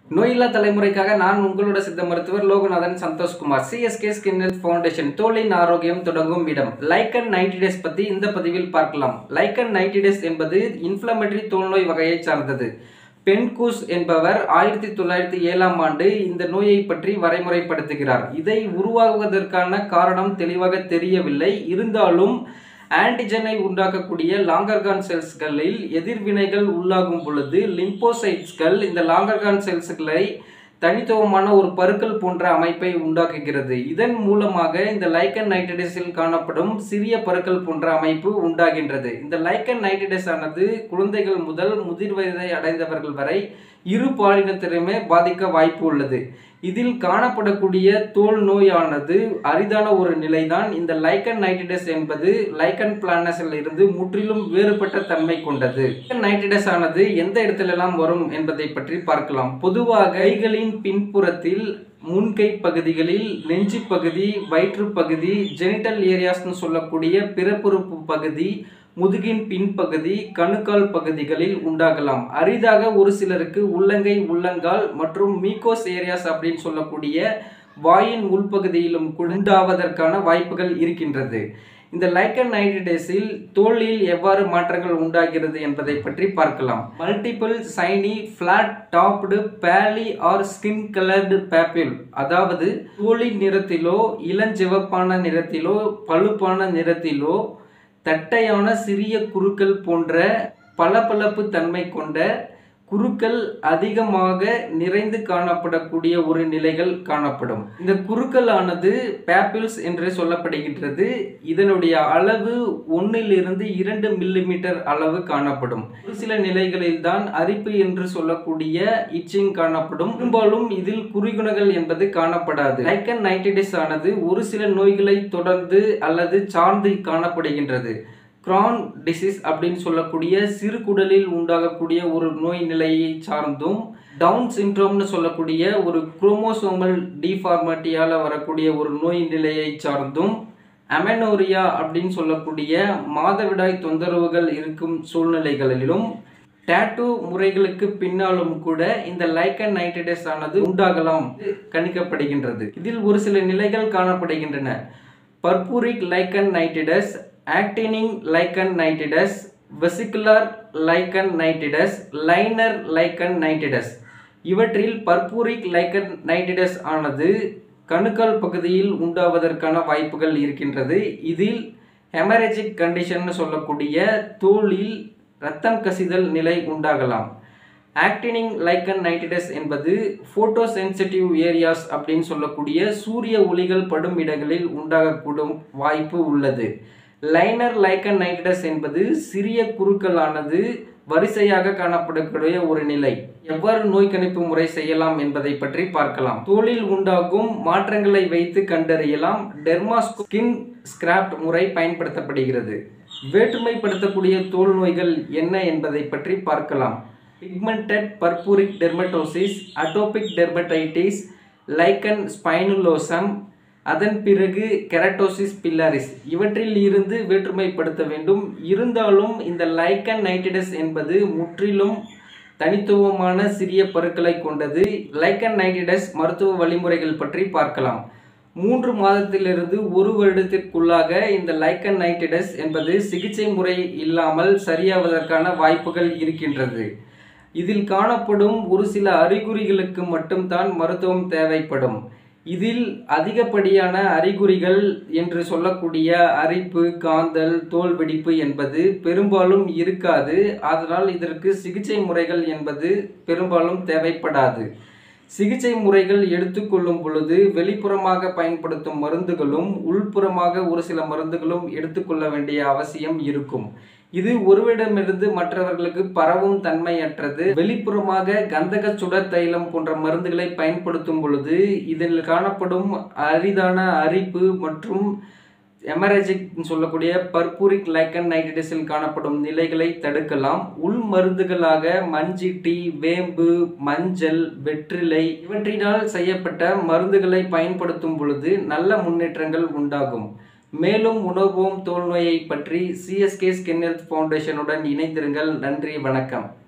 நோயில்லா தலைமுறைக்காக நான் உங்களோட சித்த மருத்துவர் Loganathan Santhoshkumar CSK skin health foundation தோலின் ஆரோக்கியம் தொடங்கும் இடம் லைக்கன் நைன்டி டேஸ் பற்றி இந்த பதிவில் பார்க்கலாம் லைக்கன் நைன்டி டேஸ் என்பது இன்ஃப்ளமேட்டரி தோல்நோய் வகையை சார்ந்தது பென்கூஸ் என்பவர் ஆயிரத்தி தொள்ளாயிரத்தி ஏழாம் ஆண்டு இந்த நோயை பற்றி வரைமுறைப்படுத்துகிறார் இதை உருவாகுவதற்கான காரணம் தெளிவாக தெரியவில்லை இருந்தாலும் ஆன்டிஜனை உண்டாக்கக்கூடிய லாங்கர்கான் செல்ஸ்களில் எதிர்வினைகள் உள்ளாகும் பொழுது லிம்போசைட்ஸ்கள் இந்த லாங்கர்கான் செல்ஸ்களை தனித்துவமான ஒரு பருக்கள் போன்ற அமைப்பை உண்டாக்குகிறது இதன் மூலமாக இந்த லைக்கன் நைட்ரடேஸில் காணப்படும் சிறிய பருக்கள் போன்ற அமைப்பு உண்டாகின்றது இந்த லைக்கன் நைட்ரடேஸ் ஆனது குழந்தைகள் முதல் முதிர் வயதை அடைந்தவர்கள் வரை இரு பாலினத்திலுமே பாதிக்க வாய்ப்பு உள்ளது இதில் காணப்படக்கூடிய தோல் நோயானது அரிதான ஒரு நிலைதான் இந்த லைக்கன் நைட்ரிடஸ் என்பது லைக்கன் பிளானஸில் இருந்து முற்றிலும் வேறுபட்ட தன்மை கொண்டது நைட்ரிடஸ் ஆனது எந்த இடத்திலெல்லாம் வரும் என்பதை பற்றி பார்க்கலாம் பொதுவாக கைகளின் பின்புறத்தில் முன்கை பகுதிகளில் நெஞ்சு பகுதி வயிற்று பகுதி ஜெனிட்டல் ஏரியாஸ்னு சொல்லக்கூடிய பிறப்புறுப்பு பகுதி முதுகின் பின்பகுதி கணுக்கால் பகுதிகளில் உண்டாகலாம் அரிதாக ஒரு சிலருக்கு உள்ளங்கை உள்ளங்கால் மற்றும் மீகோஸ் ஏரியாஸ் அப்படின்னு சொல்லக்கூடிய வாயின் உள்பகுதியிலும் உண்டாவதற்கான வாய்ப்புகள் இருக்கின்றது இந்த லைக்கன் நைட்ரேஸில் தோலில் எவ்வாறு மாற்றங்கள் உண்டாகிறது என்பதை பற்றி பார்க்கலாம் multiple shiny flat topped pale or skin coloured papule அதாவது தோலின் நிறத்திலோ இளஞ்சிவப்பான நிறத்திலோ பழுப்பான நிறத்திலோ தட்டையான சிறிய குருக்கள் போன்ற பளபளப்பு தன்மை கொண்ட குருக்கள் அதிகமாக நிறைந்து காணப்படக்கூடிய ஒரு நிலைகள் காணப்படும் இந்த குருக்கள் ஆனது பேப்பிள்ஸ் என்று சொல்லப்படுகின்றது இதனுடைய அளவு ஒன்னிலிருந்து இரண்டு மில்லிமீட்டர் அளவு காணப்படும் ஒரு சில நிலைகளில் தான் அரிப்பு என்று சொல்லக்கூடிய இச்சிங் காணப்படும் பெரும்பாலும் இதில் குறிகுணங்கள் என்பது காணப்படாது லைக்கன் நைட்டிடிஸ் ஆனது ஒரு சில நோய்களை தொடர்ந்து அல்லது சார்ந்து காணப்படுகின்றது கிரான் டிசீஸ் அப்படின்னு சொல்லக்கூடிய சிறு குடலில் உண்டாகக்கூடிய ஒரு நோய் நிலையை சார்ந்தும் டவுன் சிண்ட்ரோம்னு சொல்லக்கூடிய ஒரு குரோமோசோமல் டிஃபார்மட்டியால் வரக்கூடிய ஒரு நோய் நிலையை சார்ந்தும் அமெனோரியா அப்படின்னு சொல்லக்கூடிய மாதவிடாய் தொந்தரவுகள் இருக்கும் சூழ்நிலைகளிலும் டேட்டூ முறைகளுக்கு பின்னாலும் கூட இந்த லைக்கன் நைட்ரேட்டஸ் ஆனது உண்டாகலாம் கணிக்கப்படுகின்றது இதில் ஒரு சில நிலைகள் காணப்படுகின்றன பர்பூரிக் லைக்கன் நைட்ரிடஸ் ஆக்டினிங் லைக்கன் நைட்டிடஸ் வெசிகுலர் லைக்கன் நைட்டிடஸ் லைனர் லைக்கன் நைட்டிடஸ் இவற்றில் பர்பூரிக் லைக்கன் நைட்டிடஸ் ஆனது கணுக்கால் பகுதியில் உண்டாவதற்கான வாய்ப்புகள் இருக்கின்றது இதில் ஹெமரேஜிக் கண்டிஷன் சொல்லக்கூடிய தோலில் இரத்தம் கசிதல் நிலை உண்டாகலாம் ஆக்டினிங் லைக்கன் நைட்டிடஸ் என்பது ஃபோட்டோ சென்சிட்டிவ் ஏரியாஸ் அப்படின்னு சொல்லக்கூடிய சூரிய ஒளிகள் படும் இடங்களில் உண்டாகக்கூடும் வாய்ப்பு உள்ளது லைனர் லைக்கன் நைட்ரஸ் என்பது சிறிய குருக்களானது வரிசையாக காணப்படக்கூடிய ஒரு நிலை எவ்வாறு நோய் கணிப்பு முறை செய்யலாம் என்பதை பற்றி பார்க்கலாம் தோலில் உண்டாகும் மாற்றங்களை வைத்து கண்டறியலாம் டெர்மாஸ்கின் ஸ்கிராப்ட் முறை பயன்படுத்தப்படுகிறது வேற்றுமைப்படுத்தக்கூடிய தோல் நோய்கள் என்ன என்பதை பற்றி பார்க்கலாம் pigmented purpuric dermatosis atopic dermatitis lichen spinulosum அதன் பிறகு கெரட்டோசிஸ் பில்லாரிஸ் இவற்றில் இருந்து வேற்றுமைப்படுத்த வேண்டும் இருந்தாலும் இந்த லைக்கன் நைட்டிடஸ் என்பது முற்றிலும் தனித்துவமான சிறிய பருக்களை கொண்டது லைக்கன் நைட்டிடஸ் மருத்துவ வழிமுறைகள் பற்றி பார்க்கலாம் மூன்று மாதத்திலிருந்து ஒரு வருடத்திற்குள்ளாக இந்த லைக்கன் நைட்டிடஸ் என்பது சிகிச்சை முறை இல்லாமல் சரியாவதற்கான வாய்ப்புகள் இருக்கின்றது இதில் காணப்படும் ஒரு சில அறிகுறிகளுக்கு மட்டும்தான் மருத்துவம் தேவைப்படும் இதில் அதிகப்படியான அறிகுறிகள் என்று சொல்லக்கூடிய அரிப்பு காந்தல் தோல் வெடிப்பு என்பது பெரும்பாலும் இருக்காது அதனால் இதற்கு சிகிச்சை முறைகள் என்பது பெரும்பாலும் தேவைப்படாது சிகிச்சை முறைகள் எடுத்துக்கொள்ளும் பொழுது வெளிப்புறமாக பயன்படுத்தும் மருந்துகளும் உள்புறமாக ஒரு சில மருந்துகளும் எடுத்துக்கொள்ள வேண்டிய அவசியம் இருக்கும் இது ஒருவரிடமிருந்து மற்றவர்களுக்கு பரவும் தன்மையற்றது வெளிப்புறமாக கந்தக சுடர் தைலம் போன்ற மருந்துகளை பயன்படுத்தும் பொழுது இதில் காணப்படும் அரிதான அரிப்பு மற்றும் எமரஜிக் சொல்லக்கூடிய பர்பூரிக் லைக்கன் நைட்ரேட்டிஸில் காணப்படும் நிலைகளை தடுக்கலாம் உள் மருந்துகளாக மஞ்சிட்டி வேம்பு மஞ்சள் வெற்றிலை இவற்றினால் செய்யப்பட்ட மருந்துகளை பயன்படுத்தும் பொழுது நல்ல முன்னேற்றங்கள் உண்டாகும் மேலும் உணர்வோம் தோல்நோயை பற்றி சிஎஸ்கே ஸ்கின் ஹெல்த் ஃபவுண்டேஷனுடன் இணைந்திருங்கள் நன்றி வணக்கம்